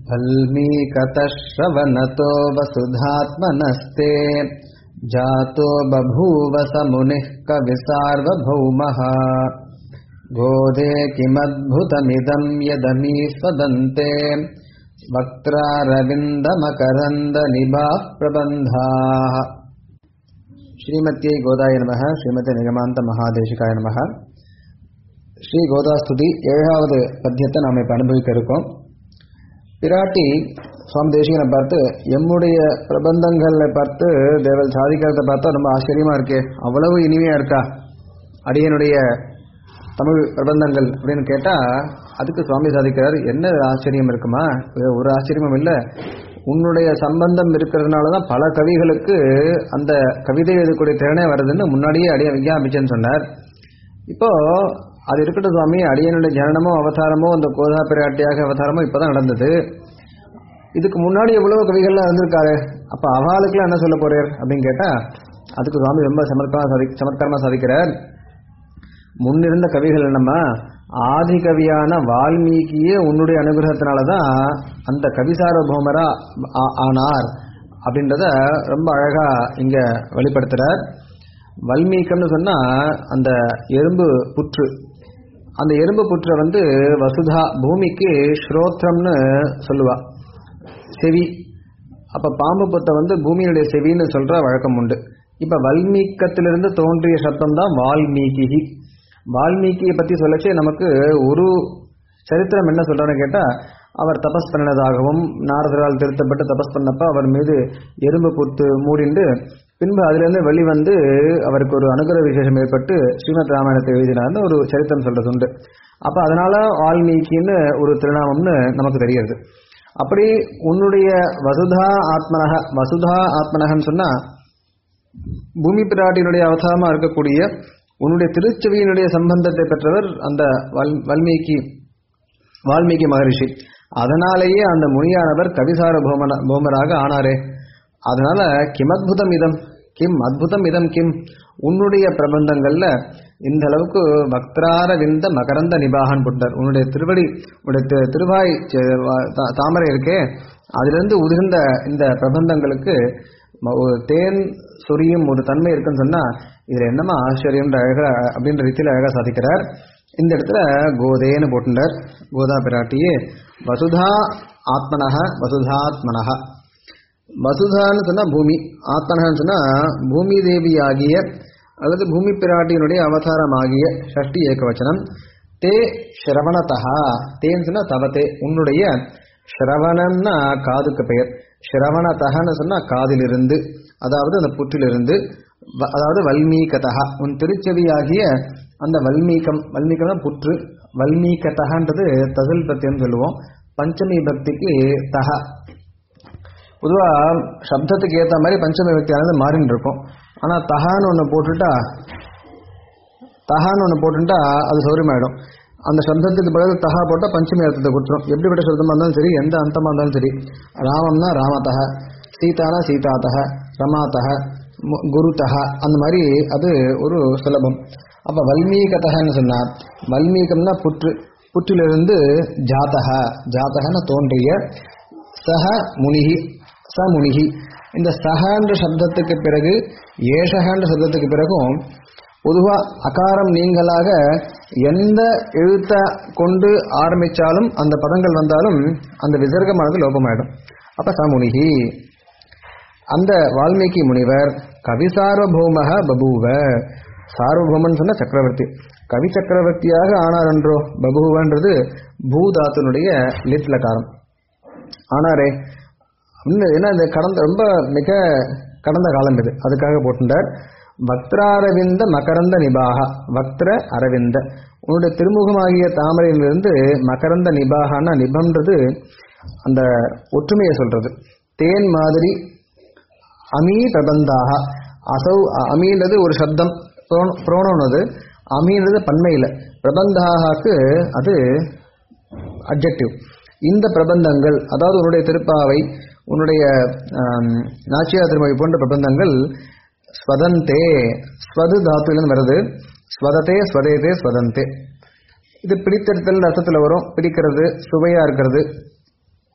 वल्मीकतश्रवणतो वसुधात्मनस्ते जातो बभूव स मुनिः कविसार्वभौमः गोधे किमद्भुतमिदं यदमीस्वदन्ते वक्त्रारविन्दमकरन्दनिभाः प्रबन्धाः श्रीमत्यै गोदाय नमः श्रीमते निगमान्त நமः ஸ்ரீ கோதாஸ்துதி ஏழாவது பத்தியத்தை நாம் இப்போ அனுபவிக்க இருக்கோம் பிராட்டி சுவாமி தேசிகனை பார்த்து எம்முடைய பிரபந்தங்களை பார்த்து தேவல் சாதிக்கிறத பார்த்தா ரொம்ப ஆச்சரியமா இருக்கே அவ்வளவு இனிமையா இருக்கா அடியனுடைய தமிழ் பிரபந்தங்கள் அப்படின்னு கேட்டா அதுக்கு சுவாமி சாதிக்கிறார் என்ன ஆச்சரியம் இருக்குமா ஒரு ஆச்சரியமும் இல்லை உன்னுடைய சம்பந்தம் இருக்கிறதுனால தான் பல கவிகளுக்கு அந்த கவிதை எழுதக்கூடிய திறனே வருதுன்னு முன்னாடியே அடிய விஞ்ஞாபிச்சேன்னு சொன்னார் இப்போ அது இருக்கட்டும் சுவாமி அடியனுடைய ஜனனமோ அவதாரமோ அந்த கோதா பிராட்டியாக அவதாரமோ இப்பதான் நடந்தது இதுக்கு முன்னாடி எவ்வளவு கவிகள்லாம் இருந்திருக்காரு அப்ப அவளுக்குலாம் என்ன சொல்ல போறார் அப்படின்னு கேட்டா அதுக்கு சுவாமி ரொம்ப சமர்க்கமா சாதி சமத்காரமா சாதிக்கிறார் முன்னிருந்த கவிகள் என்னம்மா ஆதி கவியான வால்மீகியே உன்னுடைய அனுகிரகத்தினாலதான் அந்த கவிசாரபௌமரா ஆனார் அப்படின்றத ரொம்ப அழகா இங்க வெளிப்படுத்துறார் வல்மீகம்னு சொன்னா அந்த எறும்பு புற்று அந்த எறும்பு புற்றை வந்து வசுதா பூமிக்கு ஸ்ரோத்ரம்னு சொல்லுவா செவி அப்ப பாம்பு புத்தை வந்து பூமியினுடைய செவின்னு சொல்ற வழக்கம் உண்டு இப்ப வல்மீக்கத்திலிருந்து தோன்றிய சப்தம் தான் வால்மீகி வால்மீகியை பத்தி சொல்லச்சு நமக்கு ஒரு சரித்திரம் என்ன சொல்றான்னு கேட்டா அவர் தபஸ் பண்ணினதாகவும் நாரதரால் திருத்தப்பட்டு தபஸ் பண்ணப்ப அவர் மீது எறும்பு புத்து மூடிண்டு பின்பு அதிலிருந்து வெளிவந்து அவருக்கு ஒரு அனுகிரக விசேஷம் ஏற்பட்டு ஸ்ரீமத் ராமாயணத்தை எழுதினார்னு ஒரு சரித்திரம் சொல்றது உண்டு அப்ப அதனால வால்மீகின்னு ஒரு திருநாமம்னு நமக்கு தெரிகிறது அப்படி உன்னுடைய வசுதா ஆத்மனக வசுதா ஆத்மனகன்னு சொன்னா பூமி பிராட்டியினுடைய அவதாரமா இருக்கக்கூடிய உன்னுடைய திருச்செவியினுடைய சம்பந்தத்தை பெற்றவர் அந்த வல்மீகி வால்மீகி மகரிஷி அதனாலேயே அந்த முனியானவர் கவிசார பூமன பூமராக ஆனாரே அதனால கிமத்புதம் இதம் கிம் அத்புதம் இதம் கிம் உன்னுடைய பிரபந்தங்கள்ல இந்த அளவுக்கு பக்திரார விந்த மகரந்த நிபாகன் புட்டர் உன்னுடைய திருவடி உன்னுடைய திருவாய் தாமரை இருக்கே அதிலிருந்து உதிர்ந்த இந்த பிரபந்தங்களுக்கு ஒரு தேன் சொரியும் ஒரு தன்மை இருக்குன்னு சொன்னா இதுல என்னமா ஆச்சரியம் அழகா அப்படின்ற ரீதியில் அழகா சாதிக்கிறார் இந்த இடத்துல கோதேன்னு போட்டுட்டார் கோதா பிராட்டியே வசுதா ஆத்மனக வசுதாத்மனக வசுதான்னு சொன்னா பூமி ஆத்மனகன்னு சொன்னா பூமி தேவி ஆகிய அல்லது பூமி பிராட்டியினுடைய அவதாரமாகிய ஷஷ்டி ஏகவச்சனம் தே ஸ்ரவணதா தேன்னு சொன்னா தவத்தே உன்னுடைய ஸ்ரவணம்னா காதுக்கு பெயர் ஸ்ரவணதகன்னு சொன்னா காதிலிருந்து அதாவது அந்த புற்றிலிருந்து அதாவது வல்மீகதா உன் திருச்செவியாகிய அந்த வல்மீகம் வல்மீகம் புற்று வல்மீகதகன்றது தசில் பத்தியம் சொல்லுவோம் பஞ்சமி பக்திக்கு தக பொதுவா சப்தத்துக்கு ஏற்ற மாதிரி பஞ்சமி பக்தியானது மாறின்னு இருக்கும் ஆனா தகான்னு ஒன்று போட்டுட்டா தகான்னு ஒன்று போட்டுட்டா அது சௌரியமாயிடும் அந்த சப்தத்துக்கு பிறகு தகா போட்டால் பஞ்சமி அர்த்தத்தை கொடுத்துரும் எப்படிப்பட்ட சப்தமாக இருந்தாலும் சரி எந்த அந்தமாக இருந்தாலும் சரி ராமம்னா ராமதக சீதானா சீதாத்தக ரமாத்தக குருத்தக அந்த மாதிரி அது ஒரு சுலபம் அப்ப வல்மீகத்தகன்னு சொன்னா வல்மீகம்னா புற்று புற்றிலிருந்து ஜாத்தக ஜாத்தகன்னு தோன்றிய சஹ முனிகி ச முனிகி இந்த சஹன்ற சப்தத்துக்கு பிறகு ஏஷகன்ற சப்தத்துக்கு பிறகும் பொதுவா அகாரம் நீங்களாக எந்த எழுத்த கொண்டு ஆரம்பிச்சாலும் அந்த பதங்கள் வந்தாலும் அந்த விசர்க்கமானது லோபமாயிடும் அப்ப சமுனிகி அந்த வால்மீகி முனிவர் கவி சார்வபௌமக பபூவ சார்வபௌமன் சொன்ன சக்கரவர்த்தி கவி சக்கரவர்த்தியாக ஆனார் என்றோ பபுவன்றது பூதாத்தினுடைய லிட்லகாரம் ஆனாரே ஏன்னா இந்த கடந்த ரொம்ப மிக கடந்த காலம் இது அதுக்காக போட்டுட்டார் வக்திராரவிந்த மகரந்த நிபாக வக்திர அரவிந்த உன்னுடைய திருமுகமாகிய தாமரையிலிருந்து மகரந்த நிபாகனா நிபம்ன்றது அந்த ஒற்றுமையை சொல்றது தேன் மாதிரி அமீ பிரபந்தாக அசௌ அமீன்றது ஒரு சப்தம் புரோணம் அது அமீன்றது பன்மையில் பிரபந்தாகாக்கு அது அப்ஜெக்டிவ் இந்த பிரபந்தங்கள் அதாவது உன்னுடைய திருப்பாவை உன்னுடைய நாச்சியா திருமொழி போன்ற பிரபந்தங்கள் ஸ்வதந்தே ஸ்வது தாத்துலேருந்து வருது ஸ்வதத்தே ஸ்வதேதே ஸ்வதந்தே இது பிடித்தெடுத்தல் அர்த்தத்தில் வரும் பிடிக்கிறது சுவையா இருக்கிறது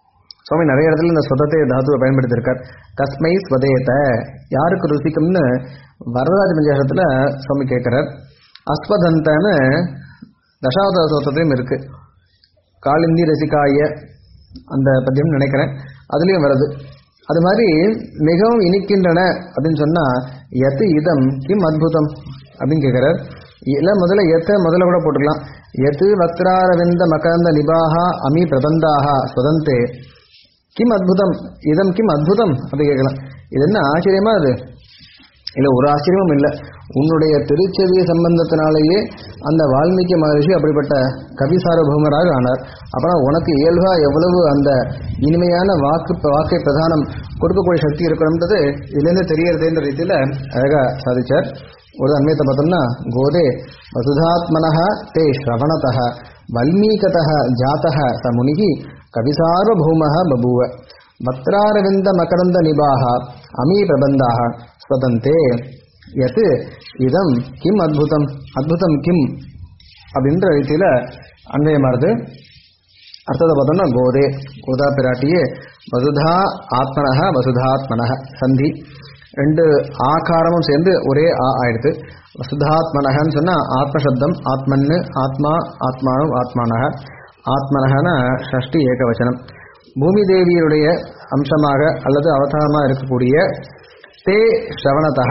சுவாமி நிறைய இடத்துல இந்த சொதத்தை தாத்துவை பயன்படுத்தியிருக்கார் கஸ்மை ஸ்வதேத யாருக்கு ருசிக்கும்னு வரராஜ பஞ்சாசத்துல சுவாமி கேட்கிறார் அஸ்வதந்தன்னு தசாவதார சோத்தத்தையும் இருக்கு காலிந்தி ரசிகாய அந்த பத்தியம் நினைக்கிறேன் அதுலயும் வருது அது மாதிரி மிகவும் இனிக்கின்றன அப்படின்னு சொன்னா எத்து இதம் கிம் அத்புதம் அப்படின்னு கேட்கிறார் இல்ல முதல்ல எத்த முதல்ல கூட போட்டுக்கலாம் எத்து வக்ராரவிந்த மகரந்த நிபாகா அமி பிரபந்தாக சுதந்தே கிம் அத்புதம் இதம் கிம் அத்புதம் அப்படி கேட்கலாம் இது என்ன ஆச்சரியமா அது இல்ல ஒரு ஆச்சரியமும் இல்லை உன்னுடைய திருச்செவிய சம்பந்தத்தினாலேயே அந்த வால்மீகி மகரிஷி அப்படிப்பட்ட கவி சார்வபௌமராக ஆனார் அப்புறம் உனக்கு இயல்பா எவ்வளவு அந்த இனிமையான வாக்கு வாக்கை பிரதானம் கொடுக்கக்கூடிய சக்தி இருக்கணும்ன்றது இதுலேருந்து தெரியறதுன்ற ரீதியில அழகா சாதிச்சார் ஒரு அண்மையத்தை பார்த்தோம்னா கோதே வசுதாத்மனः தே ஸ்ரவணதः வல்மீகதः ஜாத்தः ச முனிகி கவிசார்வபௌமः பபூவ பக்ராரவிந்த மகரந்த நிபாக அமீ பிரபந்தாக ஸ்வதந்தே எது இதம் கிம் அத்புதம் அத்புதம் கிம் அப்படின்ற ரீதியில அன்வயமாறுது அர்த்தத்தை பார்த்தோம்னா கோதே கோதா பிராட்டியே வசுதா ஆத்மனக வசுதாத்மனக சந்தி ரெண்டு ஆகாரமும் சேர்ந்து ஒரே ஆ ஆயிடுது வசுதாத்மனகன்னு சொன்னா ஆத்மசப்தம் ஆத்மன்னு ஆத்மா ஆத்மானும் ஆத்மானக ஆத்மனகன ஷஷ்டி ஏகவச்சனம் பூமி தேவியருடைய அம்சமாக அல்லது அவதாரமாக இருக்கக்கூடிய தே ஸ்ரவணதா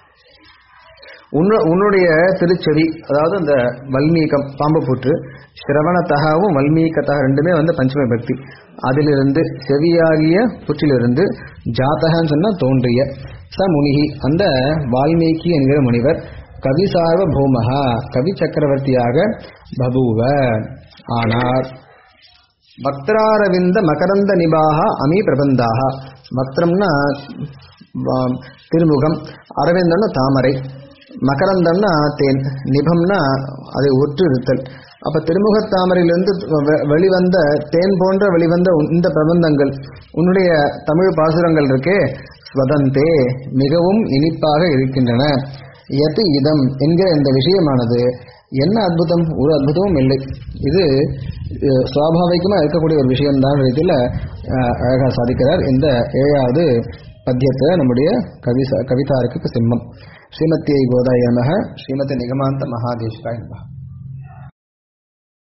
உன்னு உன்னுடைய திருச்செவி அதாவது அந்த வல்மீகம் பாம்பு புற்று சிரவணத்தகாவும் வல்மீகத்தக ரெண்டுமே வந்து பஞ்சம பக்தி அதிலிருந்து செவியாகிய புற்றிலிருந்து ஜாத்தகன்னு சொன்னா தோன்றிய ச முனிகி அந்த வால்மீகி என்கிற முனிவர் கவி சார்வபௌமகா கவி சக்கரவர்த்தியாக பபுவ ஆனார் பக்திராரவிந்த மகரந்த நிபாக அமி பிரபந்தாக பக்திரம்னா வ- திருமுகம் அரவிந்தம்னா தாமரை மகரந்தம்னா தேன் நிபம்னா அதை ஒற்றிருத்தல் அப்ப திருமுகத் தாமரையிலிருந்து வெ- வெளிவந்த தேன் போன்ற வெளிவந்த உன்- இந்த பிரபந்தங்கள் உன்னுடைய தமிழ் பாசுரங்கள் இருக்கே ஸ்வதந்தே மிகவும் இனிப்பாக இருக்கின்றன எது இதம் என்கிற இந்த விஷயமானது என்ன அற்புதம் ஒரு அற்புதமும் இல்லை இது அஹ், சுவாபாவிகமா இருக்கக்கூடிய ஒரு விஷயம்தான் இதில் அழகா சாதிக்கிறார் இந்த ஏழாவது பத்தியத்தை நம்முடைய கவிசா கவிதாருக்கு சிம்மம் ஸ்ரீமத்தியை கோதாய நமக ஸ்ரீமதி நிகமாந்த மகாதேஷ்காய் நமக